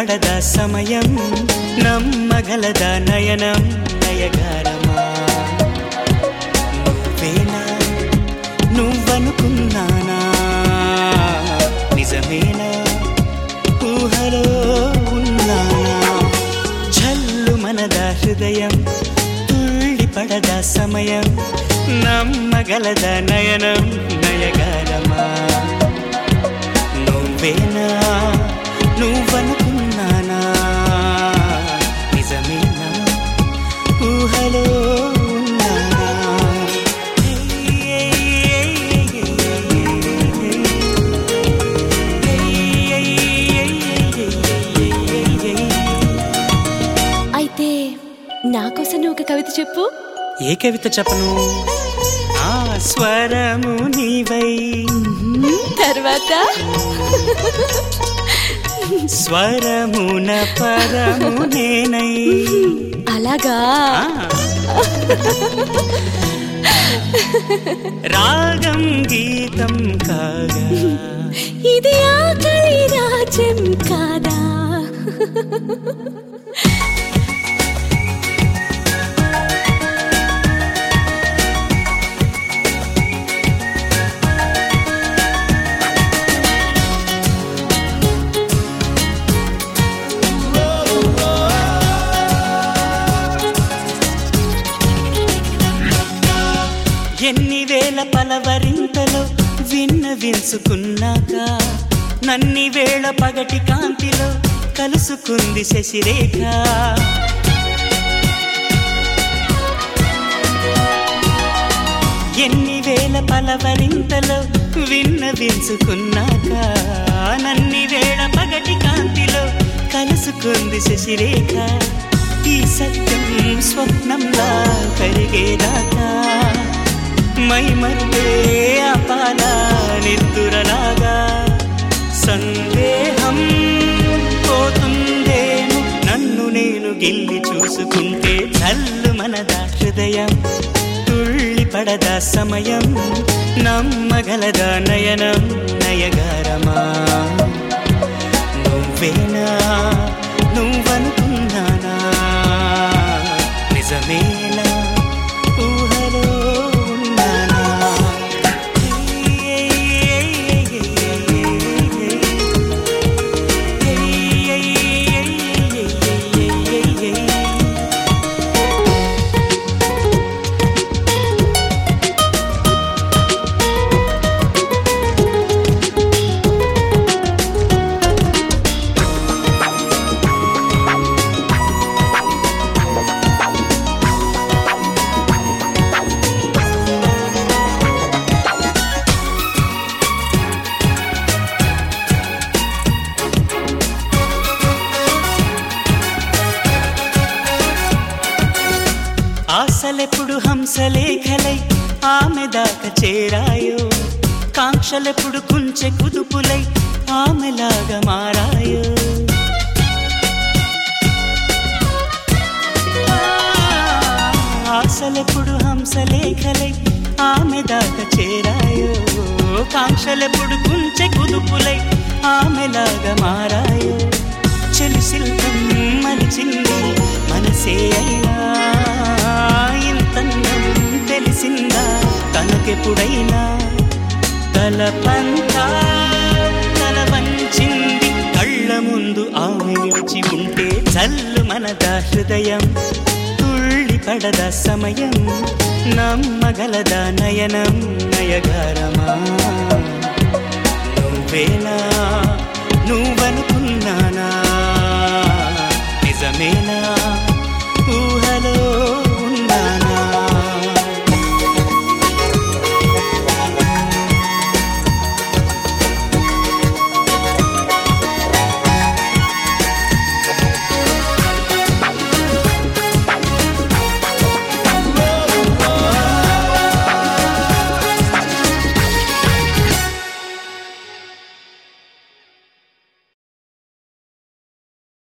పడదా సమయం నమ్మగలదా నయనం నయగారమా నువ్వేనా నువ్వనుకున్నానా నిజమేనా ఊహలో ఉన్నానా జల్లు మనదా హృదయం తుళ్ళి పడదా సమయం నమ్మగలదా నయనం నయగారమా నువ్వేనా నువ్వనుకున్నానా నిజమేనా ఊహలో ఉన్నానా అయితే నా కోసం నువ్వు ఒక కవిత చెప్పు ఏ కవిత చెప్పను ఆ స్వరము నీవై తర్వాత స్వరమున పరము నేనై అలాగా ఆ. రాగం గీతం కాగా ఇది ఆకలి రాజ్యం కాదా ఎన్ని వేల పలవరింతలో విన్న విన్సుకున్నాక నన్ని వేళ పగటి కాంతిలో కలుసుకుంది శశిరేఖ ఎన్ని వేల పలవరింతలో విన్న విన్సుకున్నాక నన్ని వేళ పగటి కాంతిలో కలుసుకుంది శశిరేఖ ఈ సత్యం స్వప్నంలా కరిగేదాకా మై మరుపే అపాల నిద్దురలాగా సందేహం పోతుందేమో నన్ను నేను గిల్లి చూసుకుంటే చల్లు మనదా హృదయం తుళ్ళి పడదా సమయం నమ్మగలదా నయనం నయగారమా నువ్వేనా నువ్వనుకున్నానా నిజమేనా ఊహలో ఉన్నానా ఆశలెప్పుడు హంసలేఖలై ఆమె దాకా చేరాయో కాంక్షలెప్పుడు కుంచె కుదుపులై ఆమెలాగా మారాయో ఆశలెప్పుడు హంసలేఖలై ఆమె దాకా చేరాయో కాంక్షలెప్పుడు కుంచె కుదుపులై ఆమెలాగా మారాయో చెలి శిల్పం మలిచింది మనసే అయినా ఇంతందం తెలిసిందా తనకెప్పుడైనా తలపంతా తల వంచింది కళ్ళ ముందు ఆమె నిలిచి ఉంటే చల్లు మనదా హృదయం తుళ్ళి పడదా సమయం నమ్మగలదా నయనం నయగారమా నువ్వేనా నువ్వనుకున్నానా